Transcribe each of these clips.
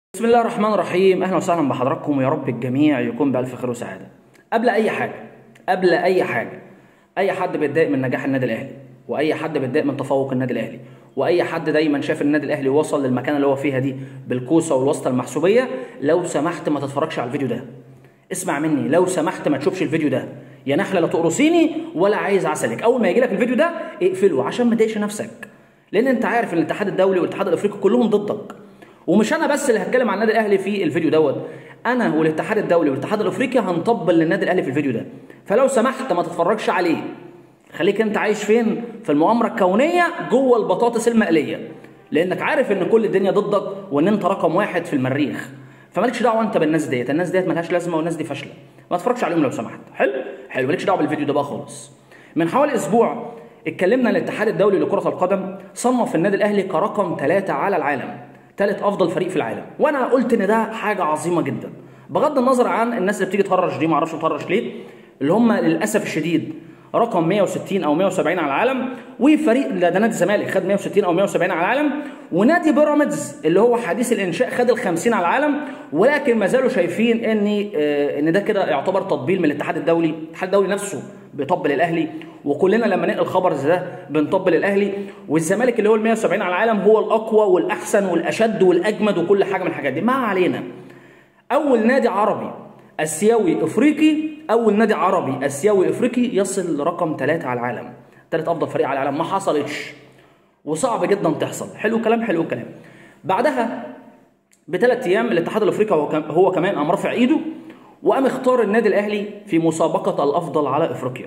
بسم الله الرحمن الرحيم اهلا وسهلا بحضراتكم ويا رب الجميع يكون بالف خير وسعاده قبل اي حاجه قبل اي حاجه اي حد بيتضايق من نجاح النادي الاهلي واي حد بيتضايق من تفوق النادي الاهلي واي حد دايما شاف النادي الاهلي وصل للمكان اللي هو فيها دي بالكوسه والواسطه المحسوبيه لو سمحت ما تتفرجش على الفيديو ده اسمع مني لو سمحت ما تشوفش الفيديو ده يا نحله لا تقرصيني ولا عايز عسلك اول ما يجي لك الفيديو ده اقفله عشان ما تضايقش نفسك لان انت عارف ان الاتحاد الدولي والاتحاد الافريقي كلهم ضدك ومش انا بس اللي هتكلم عن النادي الاهلي في الفيديو دوت انا والاتحاد الدولي والاتحاد الافريقي هنطبل للنادي الاهلي في الفيديو ده فلو سمحت ما تتفرجش عليه خليك انت عايش فين في المؤامره الكونيه جوه البطاطس المقليه لانك عارف ان كل الدنيا ضدك وان انت رقم واحد في المريخ فمالكش دعوه انت بالناس ديت الناس ديت ملهاش لازمه والناس دي فاشله ما تتفرجش عليهم لو سمحت حلو حلو مالكش دعوه بالفيديو ده بقى خالص من حوالي اسبوع اتكلمنا الاتحاد الدولي لكره القدم صنف النادي الاهلي كرقم ثلاثة على العالم ثالث افضل فريق في العالم وانا قلت ان ده حاجه عظيمه جدا بغض النظر عن الناس اللي بتيجي تهرج دي ما اعرفش تهرج ليه اللي هم للاسف الشديد رقم 160 او 170 على العالم وفريق ده نادي الزمالك خد 160 او 170 على العالم ونادي بيراميدز اللي هو حديث الانشاء خد ال 50 على العالم ولكن ما زالوا شايفين ان آه ان ده كده يعتبر تطبيل من الاتحاد الدولي الاتحاد الدولي نفسه بيطبل الاهلي وكلنا لما ننقل خبر زي ده بنطبل الاهلي والزمالك اللي هو ال 170 على العالم هو الاقوى والاحسن والاشد والاجمد وكل حاجه من الحاجات دي ما علينا اول نادي عربي اسيوي افريقي اول نادي عربي اسيوي افريقي يصل لرقم ثلاثة على العالم ثالث افضل فريق على العالم ما حصلتش وصعب جدا تحصل حلو كلام حلو كلام بعدها بثلاث ايام الاتحاد الافريقي هو, هو كمان قام رافع ايده وقام اختار النادي الاهلي في مسابقه الافضل على افريقيا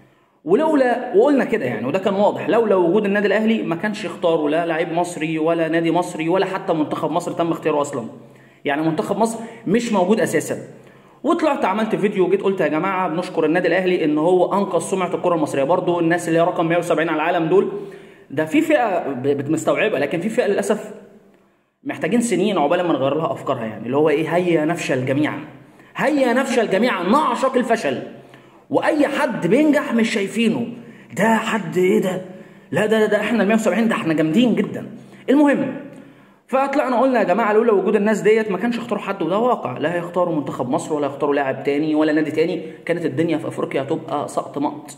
ولولا وقلنا كده يعني وده كان واضح لولا وجود النادي الاهلي ما كانش اختاروا لا لعيب مصري ولا نادي مصري ولا حتى منتخب مصر تم اختياره اصلا يعني منتخب مصر مش موجود اساسا وطلعت عملت فيديو وجيت قلت يا جماعه بنشكر النادي الاهلي ان هو انقذ سمعه الكره المصريه برضو الناس اللي هي رقم 170 على العالم دول ده في فئه مستوعبه لكن في فئه للاسف محتاجين سنين عقبال ما نغير لها افكارها يعني اللي هو ايه هيا نفشل جميعا هيا نفشل جميعا نعشق الفشل واي حد بينجح مش شايفينه ده حد ايه ده لا ده ده احنا ال 170 ده احنا جامدين جدا المهم فطلعنا قلنا يا جماعه لولا وجود الناس ديت ما كانش اختاروا حد وده واقع لا هيختاروا منتخب مصر ولا هيختاروا لاعب تاني ولا نادي تاني كانت الدنيا في افريقيا هتبقى سقط مقط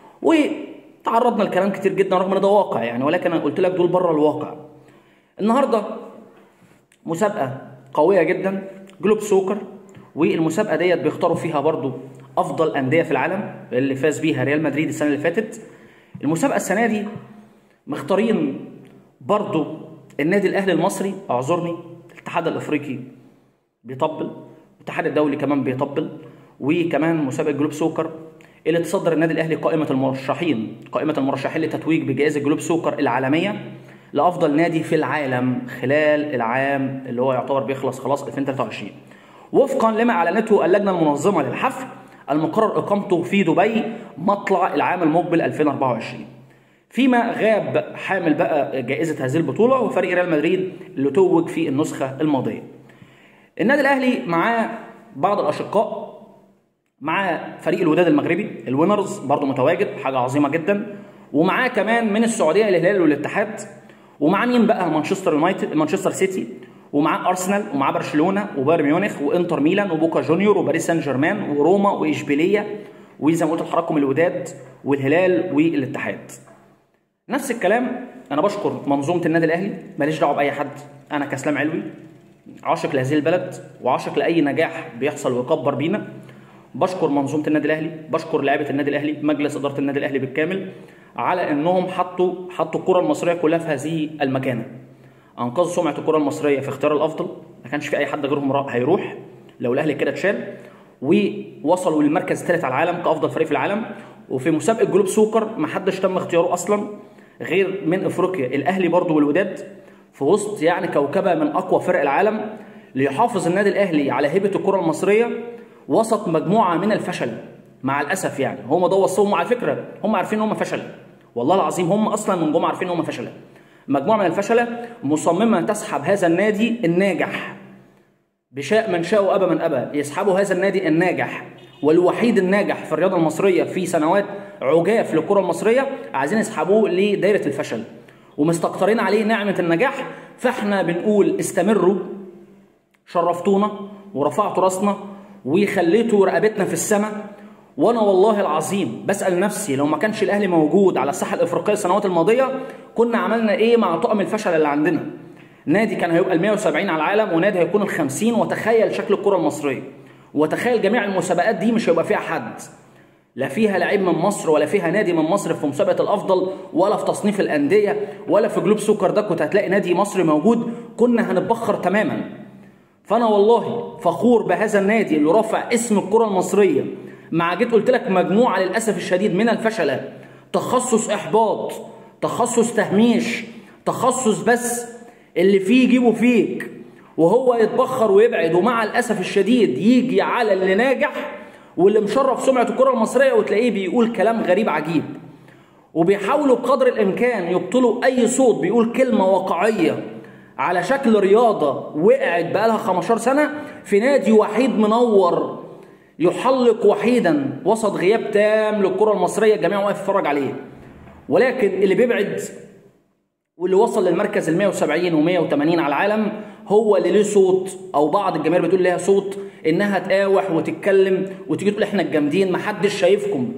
وتعرضنا لكلام كتير جدا رغم ان ده واقع يعني ولكن انا قلت لك دول بره الواقع النهارده مسابقه قويه جدا جلوب سوكر والمسابقه ديت بيختاروا فيها برضو افضل انديه في العالم اللي فاز بيها ريال مدريد السنه اللي فاتت المسابقه السنه دي مختارين برضو النادي الاهلي المصري اعذرني الاتحاد الافريقي بيطبل الاتحاد الدولي كمان بيطبل وكمان مسابقه جلوب سوكر اللي تصدر النادي الاهلي قائمه المرشحين قائمه المرشحين للتتويج بجائزه جلوب سوكر العالميه لافضل نادي في العالم خلال العام اللي هو يعتبر بيخلص خلاص 2023 وفقا لما اعلنته اللجنه المنظمه للحفل المقرر اقامته في دبي مطلع العام المقبل 2024 فيما غاب حامل بقى جائزه هذه البطوله وفريق ريال مدريد اللي توج في النسخه الماضيه النادي الاهلي معاه بعض الاشقاء معاه فريق الوداد المغربي الوينرز برضه متواجد حاجه عظيمه جدا ومعاه كمان من السعوديه الهلال والاتحاد ومعاه مين بقى مانشستر يونايتد مانشستر سيتي ومعاه ارسنال ومعاه برشلونه وبايرن ميونخ وانتر ميلان وبوكا جونيور وباريس سان جيرمان وروما واشبيليه وزي ما قلت لحضراتكم الوداد والهلال والاتحاد. نفس الكلام انا بشكر منظومه النادي الاهلي ماليش دعوه باي حد انا كاسلام علوي عاشق لهذه البلد وعاشق لاي نجاح بيحصل ويكبر بينا بشكر منظومه النادي الاهلي بشكر لعيبه النادي الاهلي مجلس اداره النادي الاهلي بالكامل على انهم حطوا حطوا الكره المصريه كلها في هذه المكانه انقذوا سمعه الكره المصريه في اختيار الافضل ما كانش في اي حد غيرهم هيروح لو الاهلي كده اتشال ووصلوا للمركز الثالث على العالم كافضل فريق في العالم وفي مسابقه جلوب سوكر ما حدش تم اختياره اصلا غير من افريقيا الاهلي برضو والوداد في وسط يعني كوكبه من اقوى فرق العالم ليحافظ النادي الاهلي على هيبه الكره المصريه وسط مجموعه من الفشل مع الاسف يعني هم ده وصلهم على فكره هم عارفين ان هم فشل والله العظيم هم اصلا من جم عارفين ان هم فشله مجموعه من الفشله مصممه تسحب هذا النادي الناجح بشاء من شاء وابى من ابى يسحبوا هذا النادي الناجح والوحيد الناجح في الرياضه المصريه في سنوات عجاف للكره المصريه عايزين يسحبوه لدايره الفشل ومستكترين عليه نعمه النجاح فاحنا بنقول استمروا شرفتونا ورفعتوا راسنا وخليتوا رقبتنا في السماء وانا والله العظيم بسال نفسي لو ما كانش الاهلي موجود على الساحه الافريقيه السنوات الماضيه كنا عملنا ايه مع طقم الفشل اللي عندنا نادي كان هيبقى ال 170 على العالم ونادي هيكون ال 50 وتخيل شكل الكره المصريه وتخيل جميع المسابقات دي مش هيبقى فيها حد لا فيها لعيب من مصر ولا فيها نادي من مصر في مسابقه الافضل ولا في تصنيف الانديه ولا في جلوب سكر ده كنت هتلاقي نادي مصري موجود كنا هنتبخر تماما فانا والله فخور بهذا النادي اللي رافع اسم الكره المصريه مع جيت قلت لك مجموعه للاسف الشديد من الفشله تخصص احباط تخصص تهميش تخصص بس اللي فيه يجيبه فيك وهو يتبخر ويبعد ومع الاسف الشديد يجي على اللي ناجح واللي مشرف سمعه الكره المصريه وتلاقيه بيقول كلام غريب عجيب وبيحاولوا بقدر الامكان يبطلوا اي صوت بيقول كلمه واقعيه على شكل رياضه وقعت بقالها 15 سنه في نادي وحيد منور يحلق وحيدا وسط غياب تام للكره المصريه الجميع واقف يتفرج عليه ولكن اللي بيبعد واللي وصل للمركز ال 170 و 180 على العالم هو اللي ليه صوت او بعض الجماهير بتقول ليها صوت انها تقاوح وتتكلم وتيجي تقول احنا الجامدين محدش شايفكم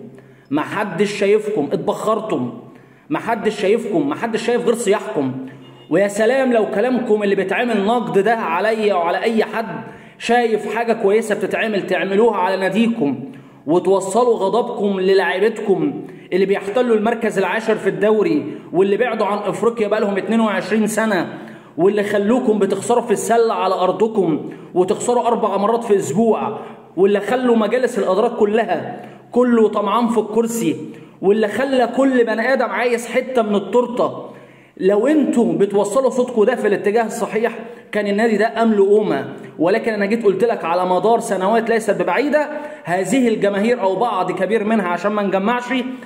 محدش شايفكم اتبخرتم محدش شايفكم محدش شايف غير صياحكم ويا سلام لو كلامكم اللي بيتعمل نقد ده عليا وعلى اي حد شايف حاجه كويسه بتتعمل تعملوها على ناديكم وتوصلوا غضبكم للاعيبتكم اللي بيحتلوا المركز العاشر في الدوري واللي بعدوا عن افريقيا بقالهم 22 سنه واللي خلوكم بتخسروا في السله على ارضكم وتخسروا اربع مرات في اسبوع واللي خلوا مجالس الادارات كلها كله طمعان في الكرسي واللي خلى كل بني ادم عايز حته من التورته لو انتم بتوصلوا صوتكم ده في الاتجاه الصحيح كان النادي ده امل قومه ولكن انا جيت قلت لك على مدار سنوات ليست ببعيده هذه الجماهير او بعض كبير منها عشان ما نجمعش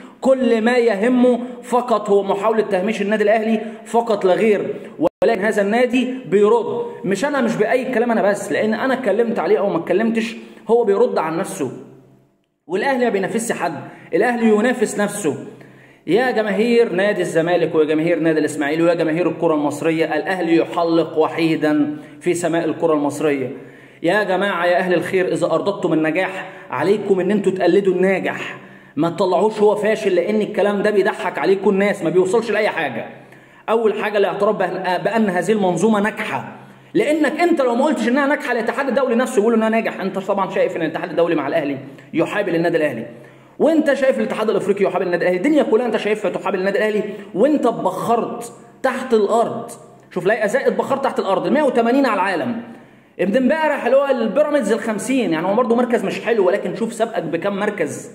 كل ما يهمه فقط هو محاوله تهميش النادي الاهلي فقط لا غير ولكن هذا النادي بيرد مش انا مش باي كلام انا بس لان انا اتكلمت عليه او ما اتكلمتش هو بيرد عن نفسه والاهلي ما بينافسش حد الاهلي ينافس نفسه يا جماهير نادي الزمالك ويا جماهير نادي الاسماعيلي ويا جماهير الكره المصريه الاهلي يحلق وحيدا في سماء الكره المصريه يا جماعه يا اهل الخير اذا ارضتم النجاح عليكم ان انتوا تقلدوا الناجح ما تطلعوش هو فاشل لان الكلام ده بيضحك عليكم الناس ما بيوصلش لاي حاجه اول حاجه الاعتراف بان هذه المنظومه ناجحه لانك انت لو ما قلتش انها ناجحه الاتحاد الدولي نفسه يقول انها ناجح انت طبعا شايف ان الاتحاد الدولي مع الاهلي يحابل النادي الاهلي وانت شايف الاتحاد الافريقي يحابل النادي الاهلي الدنيا كلها انت شايفها تحابل النادي الاهلي وانت اتبخرت تحت الارض شوف لاقي ازاي اتبخرت تحت الارض 180 على العالم ابن امبارح اللي هو البيراميدز ال 50 يعني هو برده مركز مش حلو ولكن شوف سابقك بكم مركز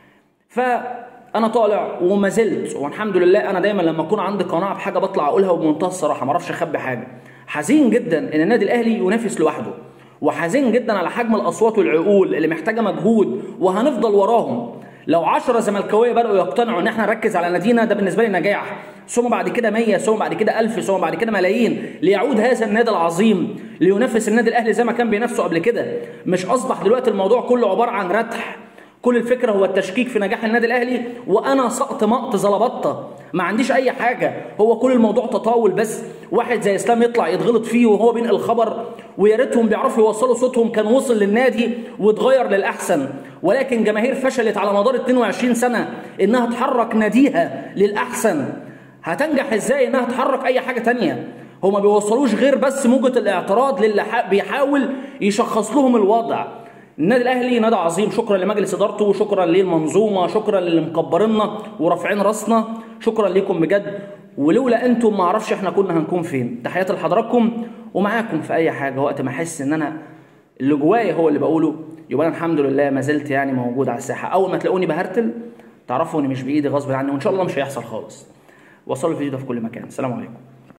فانا طالع وما زلت والحمد لله انا دايما لما اكون عندي قناعه بحاجه بطلع اقولها وبمنتهى الصراحه ما اعرفش اخبي حاجه حزين جدا ان النادي الاهلي ينافس لوحده وحزين جدا على حجم الاصوات والعقول اللي محتاجه مجهود وهنفضل وراهم لو 10 زملكاويه بداوا يقتنعوا ان احنا نركز على نادينا ده بالنسبه لي نجاح ثم بعد كده 100 ثم بعد كده 1000 ثم بعد كده ملايين ليعود هذا النادي العظيم لينافس النادي الاهلي زي ما كان بينافسه قبل كده مش اصبح دلوقتي الموضوع كله عباره عن رتح كل الفكره هو التشكيك في نجاح النادي الاهلي وانا سقط مقط زلبطه ما عنديش اي حاجه هو كل الموضوع تطاول بس واحد زي اسلام يطلع يتغلط فيه وهو بينقل الخبر ويا ريتهم بيعرفوا يوصلوا صوتهم كان وصل للنادي واتغير للاحسن ولكن جماهير فشلت على مدار 22 سنه انها تحرك ناديها للاحسن هتنجح ازاي انها تحرك اي حاجه تانية هما ما بيوصلوش غير بس موجه الاعتراض للي بيحاول يشخص لهم الوضع النادي الاهلي نادي عظيم شكرا لمجلس ادارته وشكرا للمنظومه شكرا للي مكبرنا ورافعين راسنا شكرا لكم بجد ولولا انتم ما اعرفش احنا كنا هنكون فين تحياتي لحضراتكم ومعاكم في اي حاجه وقت ما احس ان انا اللي جوايا هو اللي بقوله يبقى انا الحمد لله ما زلت يعني موجود على الساحه اول ما تلاقوني بهرتل تعرفوا اني مش بايدي غصب عني وان شاء الله مش هيحصل خالص وصلوا الفيديو ده في كل مكان السلام عليكم